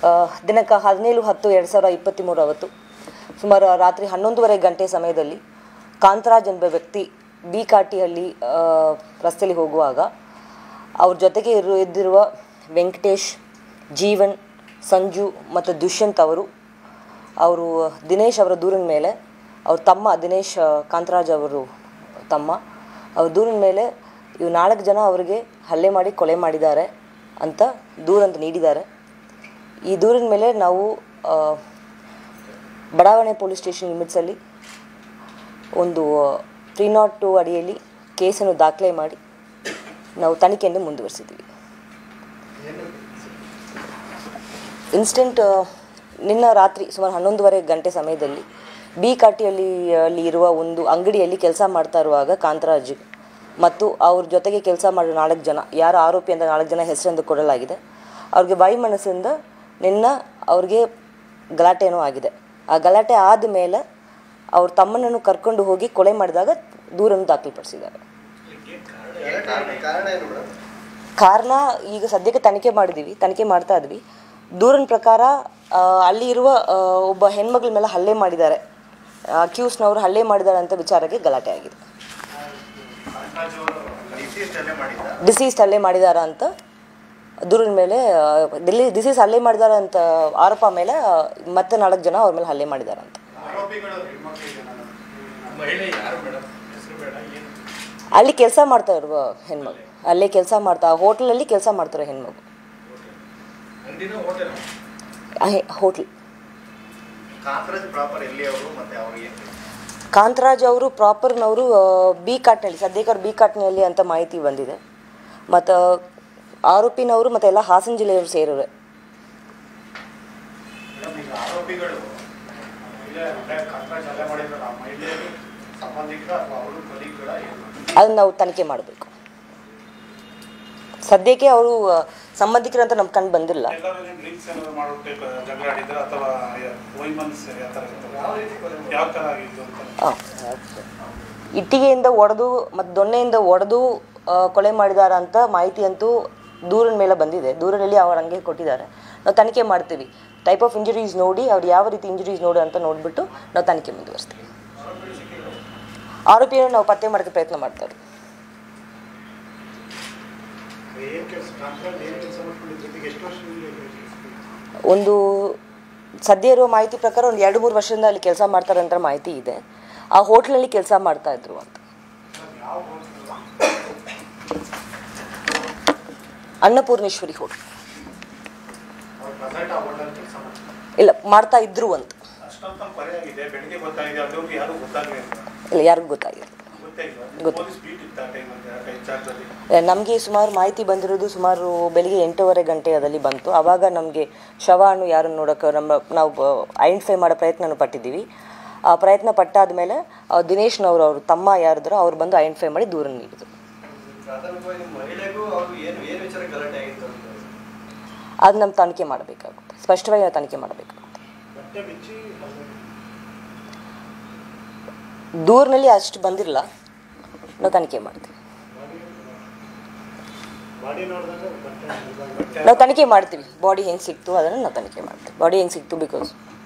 ಆ, ದಿನಾಂಕ ಹದಿನೇಳು ಹತ್ತು ಎರಡು ಸಾವಿರ ಇಪ್ಪತ್ತ್ಮೂರು ಅವತ್ತು ಸುಮಾರು ರಾತ್ರಿ ಹನ್ನೊಂದುವರೆ ಗಂಟೆ ಸಮಯದಲ್ಲಿ ಕಾಂತರಾಜ್ ಎಂಬ ವ್ಯಕ್ತಿ ಬಿ ಕಾಟಿಹಳ್ಳಿ ಆ, ರಸ್ತೆಯಲ್ಲಿ ಹೋಗುವಾಗ ಅವ್ರ ಜೊತೆಗೆ ಇರು ಇದ್ದಿರುವ ವೆಂಕಟೇಶ್ ಜೀವನ್ ಸಂಜು ಮತ್ತು ದುಷ್ಯಂತ್ ಅವರು ಅವರು ದಿನೇಶ್ ಅವರ ದೂರಿನ ಮೇಲೆ ಅವ್ರ ತಮ್ಮ ದಿನೇಶ್ ಆ, ಕಾಂತರಾಜ್ ಅವರು ತಮ್ಮ ಅವ್ರ ದೂರಿನ ಮೇಲೆ ಇವು ನಾಲ್ಕು ಜನ ಅವರಿಗೆ ಹಲ್ಲೆ ಮಾಡಿ ಕೊಲೆ ಮಾಡಿದ್ದಾರೆ ಅಂತ ದೂರಂತ ನೀಡಿದ್ದಾರೆ ಈ ದೂರಿನ ಮೇಲೆ ನಾವು ಆ, ಬಡಾವಣೆ ಪೊಲೀಸ್ ಸ್ಟೇಷನ್ ಲಿಮಿಟ್ಸಲ್ಲಿ ಒಂದು ತ್ರೀ ನಾಟ್ ಟು ಅಡಿಯಲ್ಲಿ ಕೇಸನ್ನು ದಾಖಲೆ ಮಾಡಿ ನಾವು ತನಿಖೆಯನ್ನು ಮುಂದುವರಿಸಿದ್ದೀವಿ ಇನ್ಸ್ಟೆಂಟ್ ನಿನ್ನ ರಾತ್ರಿ ಸುಮಾರು ಹನ್ನೊಂದುವರೆ ಗಂಟೆ ಸಮಯದಲ್ಲಿ ಬಿ ಕಾಟಿಯಲ್ಲಿ ಅಲ್ಲಿ ಇರುವ ಒಂದು ಅಂಗಡಿಯಲ್ಲಿ ಕೆಲಸ ಮಾಡ್ತಾ ಇರುವಾಗ ಕಾಂತರಾಜ್ ಮತ್ತು ಅವ್ರ ಜೊತೆಗೆ ಕೆಲಸ ಮಾಡೋ ನಾಲ್ಕು ಜನ ಯಾರು ಆರೋಪಿ ಅಂತ ನಾಲ್ಕು ಜನ ಹೆಸರೆಂದು ಕೊಡಲಾಗಿದೆ ಅವ್ರಿಗೆ ಬಾಯಿ ಮನಸ್ಸಿಂದ ನಿನ್ನ ಅವ್ರಿಗೆ ಗಲಾಟೆನೂ ಆಗಿದೆ ಆ ಗಲಾಟೆ ಆದ ಮೇಲೆ ಅವ್ರ ತಮ್ಮನನ್ನು ಕರ್ಕೊಂಡು ಹೋಗಿ ಕೊಲೆ ಮಾಡಿದಾಗ ದೂರನ್ನು ದಾಖಲುಪಡಿಸಿದ್ದಾರೆ ಕಾರಣ ಏನು ಮೇಡಮ್ ಕಾರಣ ಈಗ ಸದ್ಯಕ್ಕೆ ತನಿಖೆ ಮಾಡಿದ್ದೀವಿ ತನಿಖೆ ಮಾಡ್ತಾ ಇದ್ವಿ ದೂರಿನ ಪ್ರಕಾರ ಆ, ಅಲ್ಲಿ ಇರುವ ಆ, ಒಬ್ಬ ಹೆಣ್ಮಗಳ ಮೇಲೆ ಹಲ್ಲೆ ಮಾಡಿದ್ದಾರೆ ಅಕ್ಯೂಸ್ನವರು ಹಲ್ಲೆ ಮಾಡಿದ್ದಾರೆ ಅಂತ ವಿಚಾರಕ್ಕೆ ಗಲಾಟೆ ಆಗಿದೆ ಡಿಸೀಸ್ ಅಲ್ಲೇ ಮಾಡಿದ್ದ ಡಿಸೀಸ್ ಹಲ್ಲೆ ಮಾಡಿದಾರ ಅಂತ ದೂರಿನ ಮೇಲೆ ಆ, ದಿಲ್ಲಿ ಡಿಸೀಸ್ ಹಲ್ಲೆ ಮಾಡಿದಾರ ಅಂತ ಆರೋಪ ಮೇಲೆ ಆ, ಮತ್ತೆ ನಾಲ್ಕು ಜನ ಅವ್ರ ಮೇಲೆ ಹಲ್ಲೆ ಮಾಡಿದ್ದಾರೆ ಅಂತ ಮಹಿಳೆ ಯಾರು ಮೇಡಮ್ ಹೆಸರು ಬೇಡ ಏನು ಅಲ್ಲಿ ಕೆಲಸ ಮಾಡ್ತಾ ಇರುವ ಹೆಣ್ಮಗು ಅಲ್ಲೇ ಕೆಲಸ ಮಾಡ್ತಾ ಹೋಟ್ಲಲ್ಲಿ ಕೆಲಸ ಮಾಡ್ತಾರೆ ಹೆಣ್ಮಗು ಅಂಗಡಿನ ಹೋಟೆಲ್ ಹೋಟ್ಲ್ ಕಾಂತರಾಜ್ ಪ್ರಾಪರ್ ಎಲ್ಲಿ ಅವರು ಮತ್ತೆ ಅವ್ರಿಗೆ ಏನು ಕಾಂತರಾಜ್ ಅವರು ಪ್ರಾಪರ್ನವರು ಬಿ ಕಾಟ್ನಲ್ಲಿ ಸದ್ಯಕ್ಕೆ ಅವ್ರು ಬಿ ಕಾಟ್ನಲ್ಲಿ ಅಂತ ಮಾಹಿತಿ ಬಂದಿದೆ ಮತ್ತು ಆರೋಪಿನವರು ಮತ್ತು ಎಲ್ಲ ಹಾಸನ ಜಿಲ್ಲೆಯವರು ಸೇರಿವೆ ಮೇಡಮ್ ಈಗ ಆರೋಪಿಗಳು ಮಹಿಳೆ ಅಂದ್ರೆ ಕಾಂತರಾಜ್ ಹಲ್ಲೆ ಮಾಡಿದ್ರಲ್ಲ ಆ ಮಹಿಳೆಯರು ಸಂಬಂಧಿಕರ ಅಥವಾ ಅವರು ಕೊಲೀಗ್ಗಳ ಏನು ಅದನ್ನು ನಾವು ತನಿಖೆ ಮಾಡಬೇಕು ಸದ್ಯಕ್ಕೆ ಅವರು ಸಂಬಂಧಿಕರಂತ ನಮ್ಗೆ ಕಂಡು ಬಂದಿಲ್ಲ ಎಲ್ಲರೂ ಡ್ರಿಂಕ್ಸ್ ಏನಾದ್ರು ಮಾಡೋಕ್ಕೆ ಜಗಳ ಆಡಿದ್ರ ಅಥವಾ ವೈಮನ್ಸ್ ಯಾವ ಥರ ಇರ್ತದೆ ಯಾವ ಥರ ಆಗಿತ್ತು ಅಂತ ಆ, ಇಟ್ಟಿಗೆಯಿಂದ ಒಡೆದು ಮತ್ತು ದೊಣ್ಣೆಯಿಂದ ಒಡೆದು ಆ, ಕೊಲೆ ಮಾಡಿದಾರ ಅಂತ ಮಾಹಿತಿ ಅಂತೂ ದೂರಿನ ಮೇಲೆ ಬಂದಿದೆ ದೂರಲ್ಲಿ ಅವ್ರು ಹಂಗೆ ಕೊಟ್ಟಿದ್ದಾರೆ ನಾವು ತನಿಖೆ ಮಾಡ್ತೀವಿ ಟೈಪ್ ಆಫ್ ಇಂಜುರೀಸ್ ನೋಡಿ ಅವ್ರು ಯಾವ ರೀತಿ ಇಂಜುರೀಸ್ ನೋಡಿ ಅಂತ ನೋಡಿಬಿಟ್ಟು ನಾವು ತನಿಖೆ ಮುಂದುವರಿಸ್ತೀವಿ ಆರೋಪಿಯನ್ನು ನಾವು ಪತ್ತೆ ಮಾಡೋಕ್ಕೆ ಪ್ರಯತ್ನ ಮಾಡ್ತಾರೆ ಏನು ಕೆಲಸ ಕಾಂತರಾಜ್ ಏನು ಕೆಲಸ ಮಾಡ್ಕೊಂಡಿದ್ರು ಜೊತೆಗೆ ಎಷ್ಟು ವರ್ಷದಿಂದ ಒಂದು ಸದ್ಯ ಇರುವ ಮಾಹಿತಿ ಪ್ರಕಾರ ಒಂದು ಎರಡು ಮೂರು ವರ್ಷದಿಂದ ಅಲ್ಲಿ ಕೆಲಸ ಮಾಡ್ತಾರೆ ಅಂತ ಮಾಹಿತಿ ಇದೆ ಆ ಹೋಟ್ಲಲ್ಲಿ ಕೆಲಸ ಮಾಡ್ತಾ ಇದ್ರು ಅಂತ ಯಾವ ಅನ್ನಪೂರ್ಣೇಶ್ವರಿ ಹೋಟ್ಲ್ ಅವ್ರು ಪ್ರೆಸೆಂಟ್ ಆ ಹೋಟೆಲ್ ಕೆಲಸ ಮಾಡ್ತಾರೆ ಇಲ್ಲ ಮಾಡ್ತಾ ಇದ್ರು ಅಂತ ಅಷ್ಟೊಂದು ಪರಿ ಆಗಿದೆ ಬೆಳಿಗ್ಗೆ ಗೊತ್ತಾಗಿದೆ ಅಲ್ಲಿವ್ರಿಗೆ ಯಾರು ಗೊತ್ತಾಗಲಿಲ್ಲ ಇಲ್ಲ ಯಾರಿಗೂ ಗೊತ್ತಾಗಿಲ್ಲ ಗೊತ್ತೇ ಇಲ್ಲ ಗೊತ್ತು. ಪೊಲೀಸ್ ಬೀಟ್ ಇತ್ತು ಆ ಟೈಮಲ್ಲಿ ಆ ಕೈ ಜಾಗದಲ್ಲಿ ನಮಗೆ ಸುಮಾರು ಮಾಹಿತಿ ಬಂದಿರೋದು ಸುಮಾರು ಬೆಳಿಗ್ಗೆ ಎಂಟೂವರೆ ಗಂಟೆಯಲ್ಲಿ ಬಂತು ಆವಾಗ ನಮಗೆ ಶವವನ್ನು ಯಾರನ್ನು ನೋಡೋಕೆ ನಮ್ಮ ನಾವು ಐಡೆಂಟಿಫೈ ಮಾಡೋ ಪ್ರಯತ್ನನೂ ಪಟ್ಟಿದ್ದೀವಿ ಆ ಪ್ರಯತ್ನ ಪಟ್ಟಾದ ಮೇಲೆ ದಿನೇಶ್ನವರು ಅವರು ತಮ್ಮ ಯಾರಿದ್ರು ಅವ್ರು ಬಂದು ಐಡೆಂಟಿಫೈ ಮಾಡಿ ದೂರ ನೀಡಿದರು ಪ್ರಾಥಮಿಕವಾಗಿ ಮಹಿಳೆಗೂ ಅವರು ಏನು ಏನು ವಿಚಾರ ಗಲಾಟೆ ಆಗಿತ್ತು ಅಂತ ಅದು ನಮ್ಮ ತನಿಖೆ ಮಾಡಬೇಕಾಗುತ್ತೆ ಸ್ಪಷ್ಟವಾಗಿ ನಾವು ತನಿಖೆ ಮಾಡಬೇಕಾಗುತ್ತೆ ಬಟ್ಟೆ ಬಿಚ್ಚಿ ದೂರಿನಲ್ಲಿ ಅಷ್ಟು ಬಂದಿರಲ್ಲ ನಾವು ತನಿಖೆ ಮಾಡ್ತೀವಿ ಬಾಡಿ ನೋಡಿದಾಗ ಬಟ್ಟೆ ನಾವು ತನಿಖೆ ಮಾಡ್ತೀವಿ ಬಾಡಿ ಹೆಂಗೆ ಸಿಕ್ತು ಅದನ್ನು ನಾವು ತನಿಖೆ ಮಾಡ್ತೀವಿ ಬಾಡಿ ಹೆಂಗೆ ಸಿಕ್ತು ಬಿಕಾಸ್